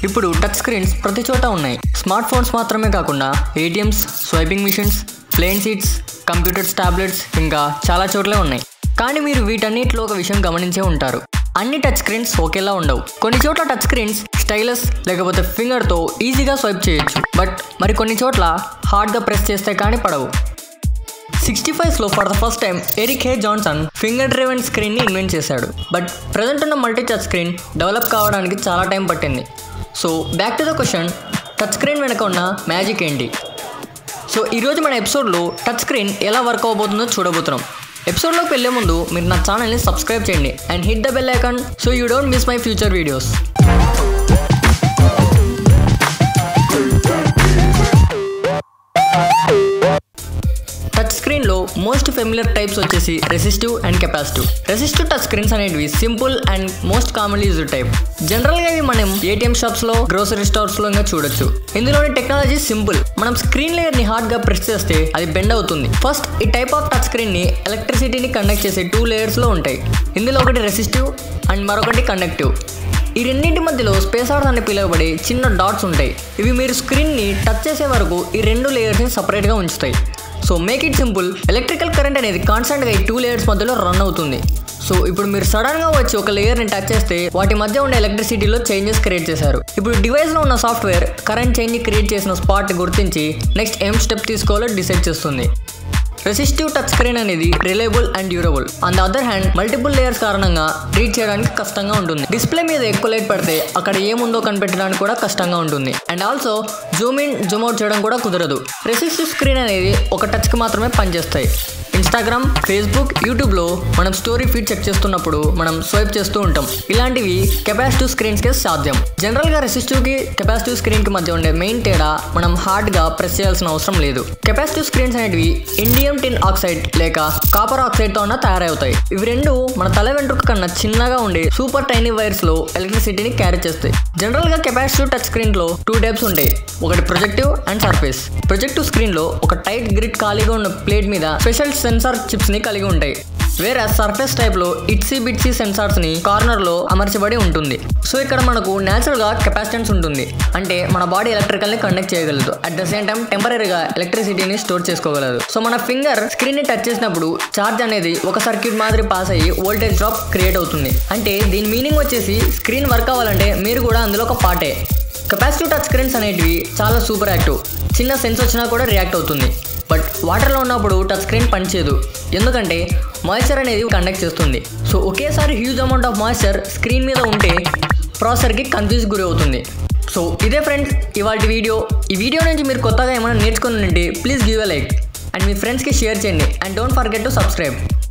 ఇప్పుడు touch screens ప్రతి చోట ఉన్నాయి స్మార్ట్ ఫోన్స్ మాత్రమే కాకుండా ATMs swiping machines plane seats computers tablets ఇంకా చాలా చోట్లే ఉన్నాయి కానీ మీరు వీటన్నిటిలో ఒక విషయం గమనించే ఉంటారు అన్ని టచ్ స్క్రీన్స్ ఒకేలా ఉండవు కొన్ని చోట్ల టచ్ స్క్రీన్స్ స్టైలస్ లేకపోతే ఫింగర్తో ఈజీగా స్వైప్ చేయొచ్చు బట్ మరి కొన్ని చోట్ల హార్డ్గా ప్రెస్ చేస్తే కానీ పడవు సిక్స్టీ ఫైవ్స్లో for the first time Eric A. Johnson finger driven స్క్రీన్ని ఇన్వెంట్ చేశాడు బట్ ప్రజెంట్ ఉన్న మల్టీ టచ్ స్క్రీన్ డెవలప్ కావడానికి చాలా టైం పట్టింది so back to the question touch screen వెనక ఉన్న మ్యాజిక్ ఏంటి సో ఈరోజు మన ఎపిసోడ్లో టచ్ స్క్రీన్ ఎలా వర్క్ అవబోతుందో చూడబోతున్నాం ఎపిసోడ్లోకి వెళ్ళే ముందు మీరు నా ఛానల్ని సబ్స్క్రైబ్ చేయండి and hit the bell icon so you don't miss my future videos touch స్క్రీన్లో మోస్ట్ ఫెమిలియర్ టైప్స్ వచ్చేసి resistive and capacitive resistive touch screens అనేవి simple and most commonly used type జనరల్గా ఇవి మనం ఏటీఎం షాప్స్లో గ్రోసరీ స్టోర్స్లో ఇంకా చూడొచ్చు ఇందులోని టెక్నాలజీ సింపుల్ మనం స్క్రీన్ లేయర్ని హార్డ్గా ప్రెస్ చేస్తే అది బెండ్ అవుతుంది ఫస్ట్ ఈ టైప్ ఆఫ్ టచ్ స్క్రీన్ని ఎలక్ట్రిసిటీని కండక్ట్ చేసే టూ లేయర్స్లో ఉంటాయి ఇందులో ఒకటి రెసిస్టివ్ అండ్ మరొకటి కండక్టివ్ ఈ రెండింటి మధ్యలో స్పేసార్స్ అని పిలువబడే చిన్న డాట్స్ ఉంటాయి ఇవి మీరు స్క్రీన్ని టచ్ చేసే వరకు ఈ రెండు లేయర్స్ని సపరేట్గా ఉంచుతాయి so make it simple electrical current అనేది కాన్స్టెంట్గా ఈ టూ లేయర్స్ మధ్యలో రన్ అవుతుంది సో ఇప్పుడు మీరు సడన్గా వచ్చి ఒక లేయర్ని టచ్ చేస్తే వాటి మధ్య ఉండే ఎలక్ట్రిసిటీలో చేంజెస్ క్రియేట్ చేశారు ఇప్పుడు డివైస్లో ఉన్న సాఫ్ట్వేర్ కరెంట్ చేంజ్ క్రియేట్ చేసిన స్పాట్ గుర్తించి నెక్స్ట్ ఏం స్టెప్ తీసుకోవాలో డిసైడ్ చేస్తుంది రెసిస్టివ్ టచ్ స్క్రీన్ అనేది reliable and durable on the other hand multiple layers కారణంగా రీడ్ చేయడానికి కష్టంగా ఉంటుంది డిస్ప్లే మీద ఎక్కువ లైట్ పడితే అక్కడ ఏముందో కనిపెట్టడానికి కూడా కష్టంగా ఉంటుంది and also zoom in zoom out చేయడం కూడా కుదరదు రెసిస్టివ్ స్క్రీన్ అనేది ఒక టచ్కి మాత్రమే పనిచేస్తాయి ఇన్స్టాగ్రామ్ ఫేస్బుక్ యూట్యూబ్లో మనం స్టోరీ ఫీడ్ చెక్ చేస్తున్నప్పుడు మనం స్వైప్ చేస్తూ ఉంటాం ఇలాంటివి కెపాసిటివ్ స్క్రీన్స్కే సాధ్యం జనరల్గా రెసిస్టివ్కి కెపాసిటివ్ స్క్రీన్కి మధ్య ఉండే మెయిన్ తేడా మనం హార్డ్గా ప్రెస్ చేయాల్సిన అవసరం లేదు కెపాసిటివ్ స్క్రీన్స్ అనేటివి ఇండియం టిన్ ఆక్సైడ్ లేక కాపర్ ఆక్సైడ్తో ఉన్న తయారవుతాయి ఇవి రెండు మన తల వెంట్రుక కన్నా చిన్నగా ఉండే సూపర్ టైనీ వైర్స్లో ఎలక్ట్రిసిటీని క్యారీ చేస్తాయి జనరల్గా కెపాసిటివ్ టచ్ స్క్రీన్లో టూ టైప్స్ ఉంటాయి ఒకటి ప్రొజెక్టివ్ అండ్ సర్ఫేస్ ప్రొజెక్టివ్ స్క్రీన్లో ఒక టైట్ గ్రిడ్ ఖాళీగా ఉన్న ప్లేట్ మీద స్పెషల్ సెన్సార్ చిప్స్ని కలిగి ఉంటాయి వేరే సర్ఫేస్ టైప్లో ఇట్సీ బిట్సీ సెన్సార్స్ని కార్నర్లో అమర్చబడి ఉంటుంది సో ఇక్కడ మనకు న్యాచురల్గా కెపాసిటెన్స్ ఉంటుంది అంటే మన బాడీ ఎలక్ట్రికల్ని కండక్ట్ చేయగలదు అట్ ద సేమ్ టైం టెంపరీగా ఎలక్ట్రిసిటీని స్టోర్ చేసుకోగలదు సో మన ఫింగర్ స్క్రీన్ని టచ్ చేసినప్పుడు ఛార్జ్ అనేది ఒక సర్క్యూట్ మాదిరి పాస్ అయ్యి వోల్టేజ్ డ్రాప్ క్రియేట్ అవుతుంది అంటే దీని మీనింగ్ వచ్చేసి స్క్రీన్ వర్క్ అవ్వాలంటే మీరు కూడా అందులో ఒక పార్టే కెపాసిటివ్ టచ్ స్క్రీన్స్ అనేటివి చాలా సూపర్ యాక్టివ్ చిన్న సెన్స్ వచ్చినా కూడా రియాక్ట్ అవుతుంది బట్ వాటర్లో ఉన్నప్పుడు టచ్ స్క్రీన్ పనిచేయదు ఎందుకంటే మాయిశ్చర్ అనేది కండక్ట్ చేస్తుంది సో ఒకేసారి huge amount of moisture screen మీద ఉంటే ప్రాసెసర్కి కన్ఫ్యూజ్ గురి అవుతుంది సో ఇదే ఫ్రెండ్స్ ఇవాళ వీడియో ఈ వీడియో నుంచి మీరు కొత్తగా ఏమైనా నేర్చుకుని ఉంటే please give a like and మీ ఫ్రెండ్స్కి షేర్ చేయండి and don't forget to subscribe